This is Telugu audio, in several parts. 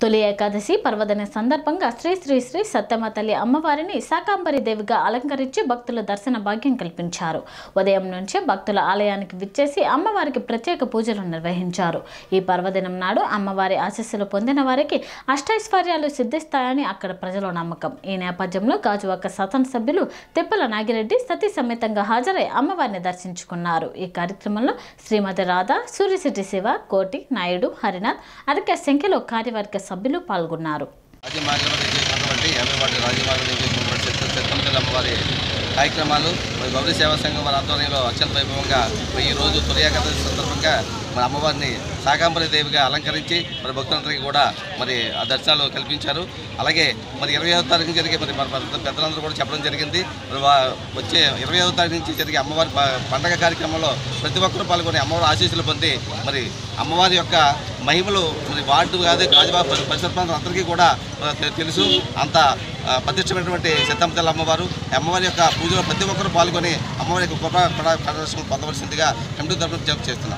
తొలి ఏకాదశి పర్వదిన సందర్భంగా శ్రీ శ్రీ శ్రీ సత్యమ తల్లి అమ్మవారిని శాకాంబరి దేవిగా అలంకరించి భక్తుల దర్శన భాగ్యం కల్పించారు ఉదయం నుంచే భక్తుల ఆలయానికి విచ్చేసి అమ్మవారికి ప్రత్యేక పూజలు నిర్వహించారు ఈ పర్వదినం నాడు అమ్మవారి ఆశీస్సులు పొందిన వారికి అష్టైశ్వర్యాలు సిద్ధిస్తాయని అక్కడ ప్రజల నమ్మకం ఈ నేపథ్యంలో గాజువాక శాసనసభ్యులు తిప్పల నాగిరెడ్డి సతీ సమేతంగా హాజరై అమ్మవారిని దర్శించుకున్నారు ఈ కార్యక్రమంలో శ్రీమతి రాధ సూర్యశెట్టి శివ కోటి నాయుడు హరినాథ్ అధిక సంఖ్యలో కార్యవర్గ సభ్యులు పాల్గొన్నారు రాజమార్గంలో చేసినటువంటి యాభై వాటి రాజమార్గంలో చేసినటువంటి చిత్త చిత్తమతల్లి అమ్మవారి కార్యక్రమాలు మరి గౌరీ సేవా సంఘం వారి ఆధ్వర్యంలో అత్యంత వైభవంగా మరి ఈ రోజు తొలి ఏకాదశి సందర్భంగా మరి అమ్మవారిని శాకాంబరి దేవిగా అలంకరించి మరి భక్తులందరికీ కూడా మరి ఆ దర్శనాలు కల్పించారు అలాగే మరి ఇరవై ఐదో తారీఖు జరిగే మరి మన పెద్ద- పెద్దలందరూ కూడా చెప్పడం జరిగింది మరి వా- వచ్చే ఇరవై ఐదో తారీఖు నుంచి జరిగే అమ్మవారి ప- పండగ కార్యక్రమంలో ప్రతి ఒక్కరూ పాల్గొని అమ్మవారి ఆశీస్సులు పొంది మరి అమ్మవారి యొక్క మహిమలు మరి వార్డు కాదు గాజుబాబు పరి- పరిసర ప్రాంతం అందరికీ కూడా మరి తె- తెలుసు అంత ఆ, ప్రతిష్టమైనటువంటి సిద్ధంతల అమ్మవారు ఈ అమ్మవారి యొక్క పూజలో ప్రతి ఒక్కరూ పాల్గొని అమ్మవారి యొక్క కృప కడా కటాక్షం పొందవలసిందిగా కమిటీ తరఫున జప్ చేస్తున్నాం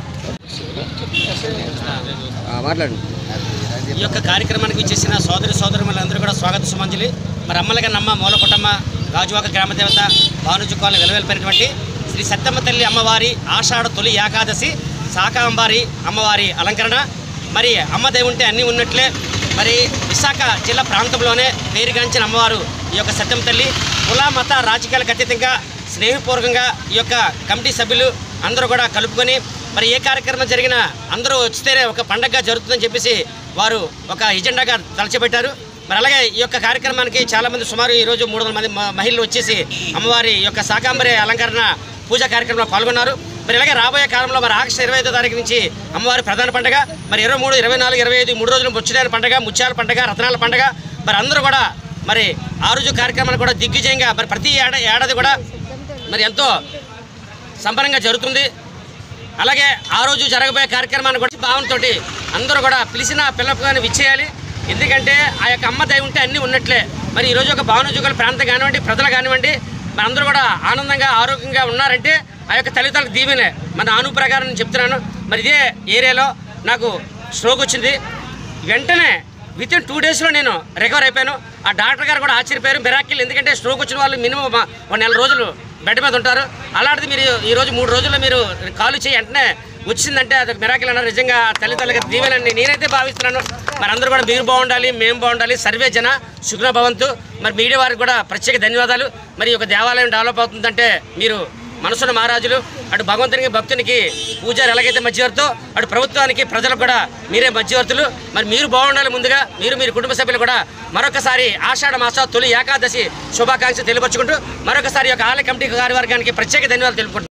మాట్లాడు ఈ యొక్క కార్యక్రమానికి ఇచ్చేసిన సోదరి సోదరులందరూ కూడా స్వాగత సుమంజలి మరి అమ్మలగా నమ్మ మూలకొట్టమ్మ గాజువాక గ్రామ దేవత భానుజుకాలు వెలువెల్పినటువంటి శ్రీ సత్తమ్మ తల్లి అమ్మవారి ఆషాఢ తొలి ఏకాదశి శాకాంబారి అమ్మవారి అలంకరణ మరి అమ్మ దేవుంటే అన్నీ ఉన్నట్లే మరి విశాఖ జిల్లా ప్రాంతంలోనే పేరుగాంచిన అమ్మవారు ఈ యొక్క సత్యమ్మ తల్లి కుల మత రాజకీయాలకు అతీతంగా స్నేహపూర్వకంగా ఈ యొక్క కమిటీ సభ్యులు అందరూ కూడా కలుపుకొని మరి ఏ కార్యక్రమం జరిగినా అందరూ వచ్చితేనే ఒక పండగగా జరుగుతుందని చెప్పేసి వారు ఒక ఎజెండాగా తలచిపెట్టారు మరి అలాగే ఈ యొక్క కార్యక్రమానికి చాలామంది సుమారు ఈరోజు మూడు వందల మంది మ- మహిళలు వచ్చేసి అమ్మవారి యొక్క శాకాంబరి అలంకరణ పూజా కార్యక్రమంలో పాల్గొన్నారు మరి ఇలాగే రాబోయే కాలంలో మరి ఆగస్టు ఇరవై ఐదో తారీఖు నుంచి అమ్మవారి ప్రధాన పండుగ మరి ఇరవై మూడు ఇరవై నాలుగు ఇరవై ఐదు మూడు రోజులు ముచ్చడాల పండుగ ముత్యాల పండుగ రత్నాల పండుగ మరి అందరూ కూడా మరి ఆ రోజు కార్యక్రమాలు కూడా దిగ్విజయంగా మరి ప్రతి ఏడా ఏడాది కూడా మరి ఎంతో సంబరంగా జరుగుతుంది అలాగే ఆ రోజు జరగబోయే కార్యక్రమాన్ని కూడా భావనతో అందరూ కూడా పిలిచిన పిల్లపు కానీ విచ్చేయాలి ఎందుకంటే ఆ యొక్క అమ్మ దయ ఉంటే అన్నీ ఉన్నట్లే మరి ఈరోజు ఒక భావనజుగల ప్రాంతం కానివ్వండి ప్రజలు కానివ్వండి మరి అందరూ కూడా ఆనందంగా ఆరోగ్యంగా ఉన్నారంటే ఆ యొక్క తల్లిదండ్రులకు దీవెనే మన ఆను ప్రకారం నేను చెప్తున్నాను మరి ఇదే ఏరియాలో నాకు స్ట్రోక్ వచ్చింది వెంటనే విత్ ఇన్ టూ డేస్లో నేను రికవర్ అయిపోయాను ఆ డాక్టర్ గారు కూడా ఆశ్చర్యపోయారు మిరాకిల్ ఎందుకంటే స్ట్రోక్ వచ్చిన వాళ్ళు మినిమం ఒక నెల రోజులు బెడ్ మీద ఉంటారు అలాంటిది మీరు ఈ రోజు మూడు రోజుల్లో మీరు కాలు చేయి వెంటనే వచ్చిందంటే అది మిరాకిల్ అన్నారు నిజంగా తల్లిదండ్రులకి దీవెనని నేనైతే భావిస్తున్నాను మరి అందరూ కూడా మీరు బాగుండాలి మేము బాగుండాలి సర్వే జన సుగ్న భవంతు మరి మీడియా వారికి కూడా ప్రత్యేక ధన్యవాదాలు మరి ఈ యొక్క దేవాలయం డెవలప్ అవుతుందంటే మీరు మనసున్న మహారాజులు అటు భగవంతునికి భక్తునికి పూజారి ఎలాగైతే మధ్యవర్తో అటు ప్రభుత్వానికి ప్రజలకు కూడా మీరే మధ్యవర్తులు మరి మీరు బాగుండాలి ముందుగా మీరు మీరు కుటుంబ సభ్యులు కూడా మరొకసారి ఆషాఢ మాస తొలి ఏకాదశి శుభాకాంక్షలు తెలియపరుచుకుంటూ మరొకసారి ఈ యొక్క ఆలయ కమిటీ కార్యవర్గానికి ప్రత్యేక ధన్యవాదాలు తెలుపుకుంటున్నాను